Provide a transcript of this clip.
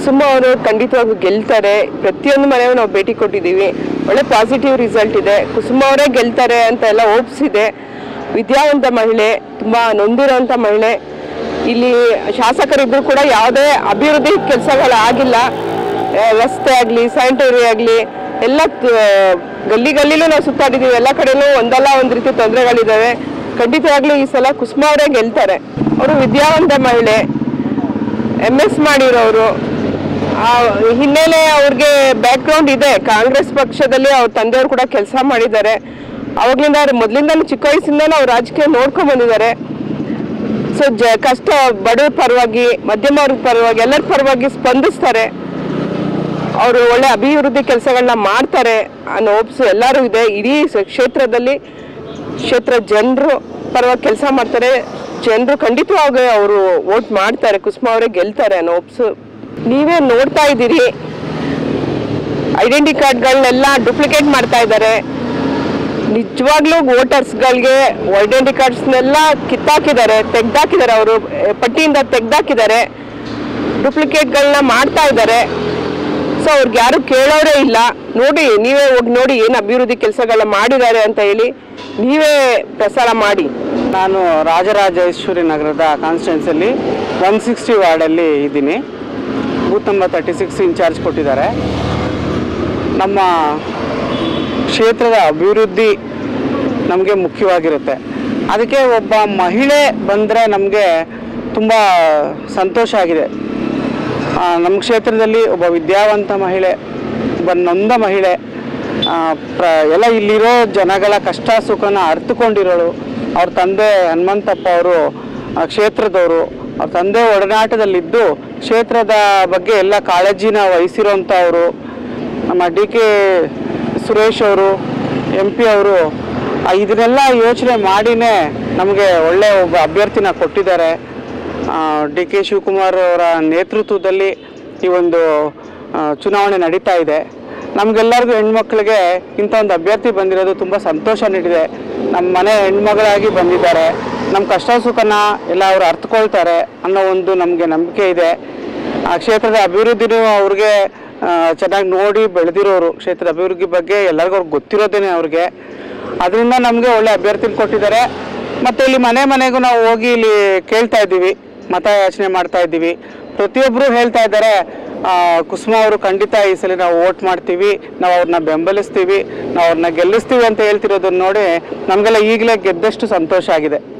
ಕುಸುಮ ಅವರು ಖಂಡಿತವಾಗ್ಲೂ ಗೆಲ್ತಾರೆ ಪ್ರತಿಯೊಂದು ಮನೆಗೂ ನಾವು ಭೇಟಿ ಕೊಟ್ಟಿದ್ದೀವಿ ಒಳ್ಳೆ ಪಾಸಿಟಿವ್ ರಿಸಲ್ಟ್ ಇದೆ ಕುಸುಮ ಅವರೇ ಗೆಲ್ತಾರೆ ಅಂತ ಎಲ್ಲ ಹೋಪ್ಸ್ ಇದೆ ವಿದ್ಯಾವಂತ ಮಹಿಳೆ ತುಂಬಾ ನೊಂದಿರೋಂಥ ಮಹಿಳೆ ಇಲ್ಲಿ ಶಾಸಕರಿದ್ರು ಕೂಡ ಯಾವುದೇ ಅಭಿವೃದ್ಧಿ ಕೆಲಸಗಳಾಗಿಲ್ಲ ಆ, ರಸ್ತೆ ಆಗಲಿ ಸ್ಯಾನಿಟರಿ ಆಗಲಿ ಎಲ್ಲ ತ- ಗಲ್ಲಿ ಗಲ್ಲಿಲೂ ನಾವು ಸುತ್ತಾಡಿದ್ದೀವಿ ಎಲ್ಲ ಕಡೆನೂ ಒಂದಲ್ಲ ಒಂದು ರೀತಿ ತೊಂದರೆಗಳಿದ್ದಾವೆ ಖಂಡಿತವಾಗ್ಲೂ ಈ ಸಲ ಕುಸುಮ ಅವರೇ ಗೆಲ್ತಾರೆ ಅವರು ವಿದ್ಯಾವಂತ ಮಹಿಳೆ ಎಮ್ ಎಸ್ ಮಾಡಿರೋರು ಆ ಹಿನ್ನೆಲೆ ಅವ್ರಿಗೆ ಬ್ಯಾಕ್ಗ್ರೌಂಡ್ ಇದೆ ಕಾಂಗ್ರೆಸ್ ಪಕ್ಷದಲ್ಲಿ ಅವ್ರ ತಂದೆಯವರು ಕೂಡ ಕೆಲಸ ಮಾಡಿದ್ದಾರೆ ಅವಾಗ್ಲಿಂದ ಮೊದಲಿಂದ ಚಿಕ್ಕ ವಯಸ್ಸಿಂದನೂ ಅವ್ರು ರಾಜಕೀಯ ನೋಡ್ಕೊಂಡ್ ಬಂದಿದ್ದಾರೆ ಸೊ ಜ ಕಷ್ಟ ಬಡವ್ರ ಪರವಾಗಿ ಮಧ್ಯಮ ವರ್ಗದ ಪರವಾಗಿ ಎಲ್ಲರ ಪರವಾಗಿ ಸ್ಪಂದಿಸ್ತಾರೆ ಅವರು ಒಳ್ಳೆ ಅಭಿವೃದ್ಧಿ ಕೆಲಸಗಳನ್ನ ಮಾಡ್ತಾರೆ ಅನ್ನೋ ಹೋಪ್ಸು ಎಲ್ಲರೂ ಇದೆ ಇಡೀ ಸ- ಕ್ಷೇತ್ರದಲ್ಲಿ ಕ್ಷೇತ್ರ ಜನರು ಪರವಾಗಿ ಕೆಲಸ ಮಾಡ್ತಾರೆ ಜನರು ಖಂಡಿತವಾಗಿ ಅವರು ವೋಟ್ ಮಾಡ್ತಾರೆ ಕುಸುಮ ಅವರೇ ಗೆಲ್ತಾರೆ ಅನ್ನೋ ಹೋಪ್ಸು ನೀವೇ ನೋಡ್ತಾ ಇದ್ದೀರಿ ಐಡೆಂಟಿ ಕಾರ್ಡ್ಗಳನ್ನೆಲ್ಲ ಡೂಪ್ಲಿಕೇಟ್ ಮಾಡ್ತಾ ಇದ್ದಾರೆ ನಿಜವಾಗ್ಲೂ ವೋಟರ್ಸ್ಗಳಿಗೆ ಐಡೆಂಟಿ ಕಾರ್ಡ್ಸ್ನೆಲ್ಲ ಕಿತ್ತಾಕಿದ್ದಾರೆ ತೆಗ್ದಾಕಿದ್ದಾರೆ ಅವರು ಪಟ್ಟಿಯಿಂದ ತೆಗ್ದಾಕಿದ್ದಾರೆ ಡೂಪ್ಲಿಕೇಟ್ಗಳನ್ನ ಮಾಡ್ತಾ ಇದ್ದಾರೆ ಸೊ ಅವ್ರಿಗೆ ಯಾರು ಕೇಳೋರೇ ಇಲ್ಲ ನೋಡಿ ನೀವೇ ಹೋಗಿ ನೋಡಿ ಏನು ಅಭಿವೃದ್ಧಿ ಕೆಲಸಗಳನ್ನ ಮಾಡಿದ್ದಾರೆ ಅಂತ ಹೇಳಿ ನೀವೇ ಪ್ರಸಾರ ಮಾಡಿ ನಾನು ರಾಜರಾಜೇಶ್ವರಿ ನಗರದ ಕಾನ್ಸ್ಟಿಟ್ಯೂನ್ಸಲ್ಲಿ ಒನ್ ಸಿಕ್ಸ್ಟಿ ವಾರ್ಡಲ್ಲಿ ಇದ್ದೀನಿ booth number thirty six incharge ಕೊಟ್ಟಿದ್ದಾರೆ ನಮ್ಮ ಕ್ಷೇತ್ರದ ಅಭಿವೃದ್ಧಿ ನಮಗೆ ಮುಖ್ಯವಾಗಿರುತ್ತೆ ಅದಕ್ಕೆ ಒಬ್ಬ ಮಹಿಳೆ ಬಂದರೆ ನಮಗೆ ತುಂಬ ಸಂತೋಷ ಆಗಿದೆ ಆ, ನಮ್ಮ ಕ್ಷೇತ್ರದಲ್ಲಿ ಒಬ್ಬ ವಿದ್ಯಾವಂತ ಮಹಿಳೆ ಒಬ್ಬ ನೊಂದ ಮಹಿಳೆ ಆ, ಪ್ರ ಎಲ್ಲ ಇಲ್ಲಿರೋ ಜನಗಳ ಕಷ್ಟ ಸುಖನ ಅರ್ಥಕೊಂಡಿರೋಳು ಅವ್ರ ತಂದೆ ಹನುಮಂತಪ್ಪ ಅವರು ಆ, ಕ್ಷೇತ್ರದವರು ಅವ್ರ ತಂದೆ ಒಡನಾಟದಲ್ಲಿದ್ದು ಕ್ಷೇತ್ರದ ಬಗ್ಗೆ ಎಲ್ಲ ಕಾಳಜಿನ ವಹಿಸಿರೋಂಥವ್ರು ನಮ್ಮ ಡಿ ಕೆ ಸುರೇಶ್ ಅವರು ಎಂ ಪಿ ಅವರು ಆ, ಇದನ್ನೆಲ್ಲ ಯೋಚನೆ ಮಾಡಿನೇ ನಮಗೆ ಒಳ್ಳೆಯ ಒಬ್ಬ ಅಭ್ಯರ್ಥಿನ ಕೊಟ್ಟಿದ್ದಾರೆ ಡಿ ಕೆ ಶಿವಕುಮಾರ್ ಅವರ ನೇತೃತ್ವದಲ್ಲಿ ಈ ಒಂದು ಆ, ಚುನಾವಣೆ ನಡೀತಾ ಇದೆ ನಮಗೆಲ್ಲರಿಗೂ ಹೆಣ್ಮಕ್ಳಿಗೆ ಇಂಥ ಒಂದು ಅಭ್ಯರ್ಥಿ ಬಂದಿರೋದು ತುಂಬ ಸಂತೋಷ ನೀಡಿದೆ ನಮ್ಮ ಮನೆ ಹೆಣ್ಮಗಳಾಗಿ ಬಂದಿದ್ದಾರೆ ನಮ್ಮ ಕಷ್ಟ ಸುಖನ ಎಲ್ಲ ಅವರು ಅರ್ಥಕೊಳ್ತಾರೆ ಅನ್ನೋ ಒಂದು ನಮಗೆ ನಂಬಿಕೆ ಇದೆ ಆ ಕ್ಷೇತ್ರದ ಅಭಿವೃದ್ಧಿನೂ ಅವ್ರಿಗೆ ಚೆನ್ನಾಗಿ ನೋಡಿ ಬೆಳೆದಿರೋರು ಕ್ಷೇತ್ರದ ಅಭಿವೃದ್ಧಿ ಬಗ್ಗೆ ಎಲ್ಲರಿಗೂ ಅವ್ರಿಗೆ ಗೊತ್ತಿರೋದೇನೆ ಅವ್ರಿಗೆ ಅದರಿಂದ ನಮಗೆ ಒಳ್ಳೆ ಅಭ್ಯರ್ಥಿನ ಕೊಟ್ಟಿದ್ದಾರೆ ಮತ್ತು ಇಲ್ಲಿ ಮನೆ ಮನೆಗೂ ನಾವು ಹೋಗಿ ಇಲ್ಲಿ ಕೇಳ್ತಾ ಇದ್ದೀವಿ ಮತ ಯಾಚನೆ ಮಾಡ್ತಾ ಇದ್ದೀವಿ ಪ್ರತಿಯೊಬ್ಬರು ಹೇಳ್ತಾ ಇದ್ದಾರೆ ಆ, ಕುಸುಮ ಅವರು ಖಂಡಿತ ಈ ಸಲ ನಾವು ವೋಟ್ ಮಾಡ್ತೀವಿ ನಾವು ಅವ್ರನ್ನ ಬೆಂಬಲಿಸ್ತೀವಿ ನಾವು ಅವ್ರನ್ನ ಗೆಲ್ಲಿಸ್ತೀವಿ ಅಂತ ಹೇಳ್ತಿರೋದನ್ನ ನೋಡಿ ನಮಗೆಲ್ಲ ಈಗಲೇ ಗೆದ್ದಷ್ಟು ಸಂತೋಷ ಆಗಿದೆ